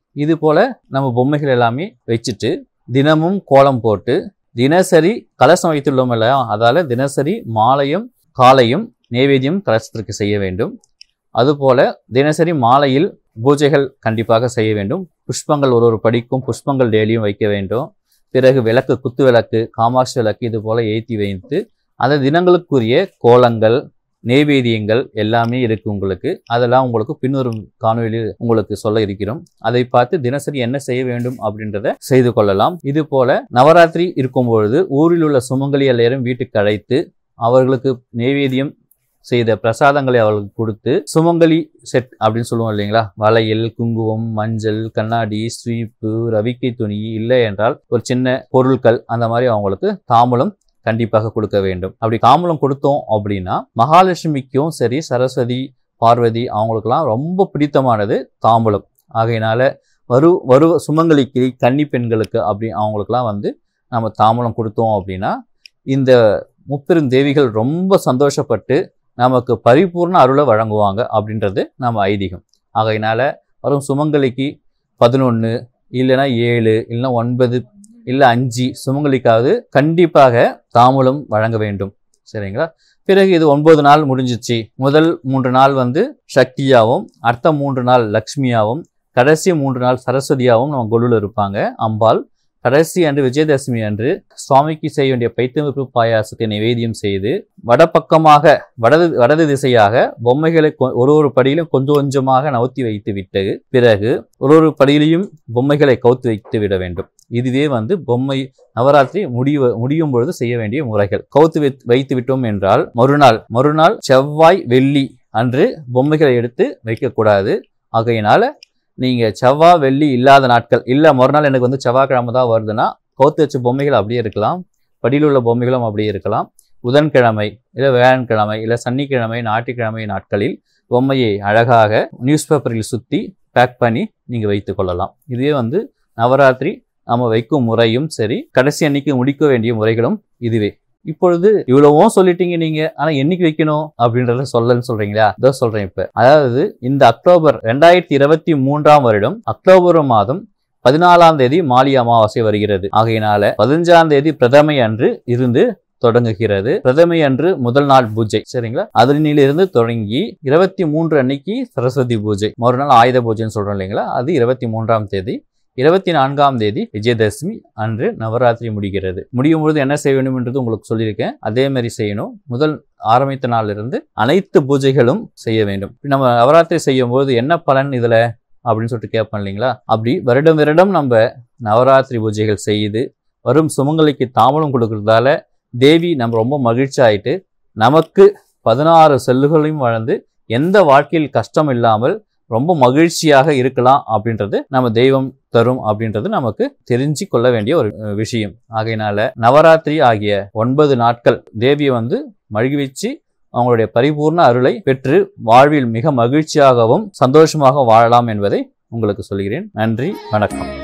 இது போல நம்ம பொம்மைகள் எல்லாமே வச்சுட்டு தினமும் கோலம் போட்டு தினசரி கலசம் வைத்துள்ளோம் இல்லையா அதால தினசரி மாலையும் காலையும் நைவேத்தியம் கலசத்திற்கு செய்ய வேண்டும் அதுபோல தினசரி மாலையில் பூஜைகள் கண்டிப்பாக செய்ய வேண்டும் புஷ்பங்கள் ஒரு ஒரு படிக்கும் புஷ்பங்கள் டெய்லியும் வைக்க வேண்டும் பிறகு விளக்கு குத்து விளக்கு காமாட்சி விளக்கு இது போல ஏற்றி வைத்து அந்த தினங்களுக்குரிய கோலங்கள் நெய்வேத்தியங்கள் எல்லாமே இருக்கு உங்களுக்கு அதெல்லாம் உங்களுக்கு பின்வரும் காணொலியில் உங்களுக்கு சொல்ல இருக்கிறோம் அதை பார்த்து தினசரி என்ன செய்ய வேண்டும் அப்படின்றத செய்து கொள்ளலாம் இது போல நவராத்திரி இருக்கும் பொழுது ஊரில் உள்ள சுமங்கலி எல்லாரும் வீட்டுக்கு அழைத்து அவர்களுக்கு நெய்வேத்தியம் செய்த பிரசாதங்களை அவர்களுக்கு கொடுத்து சுமங்கலி செட் அப்படின்னு சொல்லுவோம் இல்லைங்களா வளையல் குங்குமம் மஞ்சள் கண்ணாடி ஸ்வீப்பு ரவிக்கை துணி இல்லை என்றால் ஒரு சின்ன பொருட்கள் அந்த மாதிரி அவங்களுக்கு தாம்பூலம் கண்டிப்பாக கொடுக்க வேண்டும் அப்படி தாம்பூலம் கொடுத்தோம் அப்படின்னா மகாலட்சுமிக்கும் சரி சரஸ்வதி பார்வதி அவங்களுக்கெல்லாம் ரொம்ப பிடித்தமானது தாம்பூலம் ஆகையினால வரு வரு சுமங்கலிக்கு கன்னி பெண்களுக்கு அப்படி அவங்களுக்கெல்லாம் வந்து நம்ம தாம்பூலம் கொடுத்தோம் அப்படின்னா இந்த முப்பெரும் தேவிகள் ரொம்ப சந்தோஷப்பட்டு நமக்கு பரிபூர்ண அருளை வழங்குவாங்க அப்படின்றது நம்ம ஐதீகம் ஆகையினால வரும் சுமங்கலிக்கு பதினொன்று இல்லைன்னா ஏழு இல்லைன்னா ஒன்பது இல்லை அஞ்சு சுமங்கலிக்காவது கண்டிப்பாக தாம்பூலம் வழங்க வேண்டும் சரிங்களா பிறகு இது ஒன்பது நாள் முடிஞ்சிச்சு முதல் மூன்று நாள் வந்து சக்தியாகவும் அடுத்த மூன்று நாள் லக்ஷ்மியாகவும் கடைசி மூன்று நாள் சரஸ்வதியாகவும் நம்ம கொலுவில் இருப்பாங்க அம்பாள் கடைசி அன்று விஜயதசமி அன்று சுவாமிக்கு செய்ய வேண்டிய பைத்தமிப்பு பாயாசத்தை நிவேதியம் செய்து வடபக்கமாக வடது வடது திசையாக பொம்மைகளை கொ- ஒரு ஒரு படியிலும் கொஞ்சம் கொஞ்சமாக நவுத்தி வைத்து விட்டு பிறகு ஒரு ஒரு படியிலையும் பொம்மைகளை கவுத்து வைத்து விட வேண்டும் இதுவே வந்து பொம்மை நவராத்திரி முடிவு முடியும் பொழுது செய்ய வேண்டிய முறைகள் கவுத்து வைத்- வைத்து விட்டோம் என்றால் மறுநாள் மறுநாள் செவ்வாய் வெள்ளி அன்று பொம்மைகளை எடுத்து வைக்கக்கூடாது ஆகையினால நீங்க செவ்வாய் வெள்ளி இல்லாத நாட்கள் இல்ல மறுநாள் எனக்கு வந்து செவ்வாய்க்கிழமை தான் வருதுன்னா கவுத்து வச்ச பொம்மைகள் அப்படியே இருக்கலாம் படியில் உள்ள பொம்மைகளும் அப்படியே இருக்கலாம் புதன்கிழமை இல்லை வியாழன்கிழமை இல்லை சனிக்கிழமை ஞாயிற்றுக்கிழமை நாட்களில் பொம்மையை அழகாக நியூஸ் பேப்பரில் சுற்றி பேக் பண்ணி நீங்கள் வைத்து கொள்ளலாம் இதுவே வந்து நவராத்திரி நம்ம வைக்கும் முறையும் சரி கடைசி அன்னைக்கு முடிக்க வேண்டிய முறைகளும் இதுவே இப்பொழுது இவ்வளவும் சொல்லிட்டீங்க நீங்க ஆனா என்னைக்கு வைக்கணும் அப்படின்றத சொல்லன்னு சொல்றீங்களா இதோ சொல்றேன் இப்ப அதாவது இந்த அக்டோபர் ரெண்டாயிரத்தி இருபத்தி மூன்றாம் வருடம் அக்டோபர் மாதம் பதினாலாம் தேதி மாலி அமாவாசை வருகிறது ஆகையினால பதினஞ்சாம் தேதி பிரதமை அன்று இருந்து தொடங்குகிறது பிரதமை அன்று முதல் நாள் பூஜை சரிங்களா அதனிலிருந்து தொடங்கி இருபத்தி மூன்று அன்னைக்கு சரஸ்வதி பூஜை மறுநாள் ஆயுத பூஜைன்னு சொல்றோம் இல்லைங்களா அது இருபத்தி மூன்றாம் தேதி இருபத்தி நான்காம் தேதி விஜயதசமி அன்று நவராத்திரி முடிகிறது முடியும் பொழுது என்ன செய்ய வேண்டும் என்றது உங்களுக்கு சொல்லியிருக்கேன் அதே மாதிரி செய்யணும் முதல் ஆரம்பித்த நாளிலிருந்து அனைத்து பூஜைகளும் செய்ய வேண்டும் இப்ப நம்ம நவராத்திரி செய்யும் போது என்ன பலன் இதுல அப்படின்னு சொல்லிட்டு கேட்போம் இல்லைங்களா அப்படி வருடம் வருடம் நம்ம நவராத்திரி பூஜைகள் செய்து வரும் சுமங்கலிக்கு தாமலம் கொடுக்கறதால தேவி நம்ம ரொம்ப மகிழ்ச்சி ஆயிட்டு நமக்கு பதினாறு செல்லுகளையும் வளர்ந்து எந்த வாழ்க்கையில் கஷ்டம் இல்லாமல் ரொம்ப மகிழ்ச்சியாக இருக்கலாம் அப்படின்றது நம்ம தெய்வம் தரும் அப்படின்றது நமக்கு தெரிஞ்சு கொள்ள வேண்டிய ஒரு அஹ், விஷயம் ஆகையினால நவராத்திரி ஆகிய ஒன்பது நாட்கள் தேவியை வந்து மகிழ்விச்சு அவங்களுடைய பரிபூர்ண அருளை பெற்று வாழ்வில் மிக மகிழ்ச்சியாகவும் சந்தோஷமாக வாழலாம் என்பதை உங்களுக்கு சொல்கிறேன் நன்றி வணக்கம்